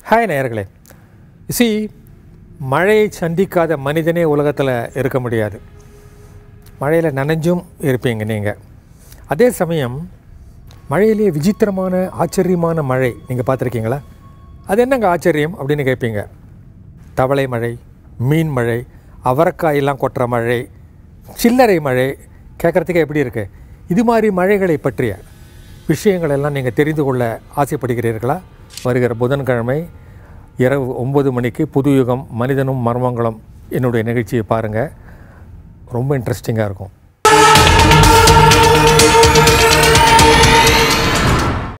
hi நேயர்களே C மழையை சந்திக்காத மனிதனே உலகத்தில் இருக்க முடியாது மழையில் நனைஞ்சும் இருப்பீங்க நீங்கள் அதே சமயம் மழையிலேயே விசித்திரமான ஆச்சரியமான மழை நீங்கள் பார்த்துருக்கீங்களா அது என்னங்க ஆச்சரியம் அப்படின்னு கேட்பீங்க தவளை மழை மீன் மழை அவரைக்காயெல்லாம் கொட்டுற மழை சில்லறை மழை கேட்குறதுக்கே எப்படி இருக்குது இது மாதிரி மழைகளை பற்றிய விஷயங்கள் எல்லாம் நீங்கள் தெரிந்து கொள்ள ஆசைப்படுகிறீர்களா வருகிற புதன்கிழமை இரவு ஒம்பது மணிக்கு புது யுகம் மனிதனும் மர்மங்களும் என்னுடைய நிகழ்ச்சியை பாருங்கள் ரொம்ப இன்ட்ரெஸ்டிங்காக இருக்கும்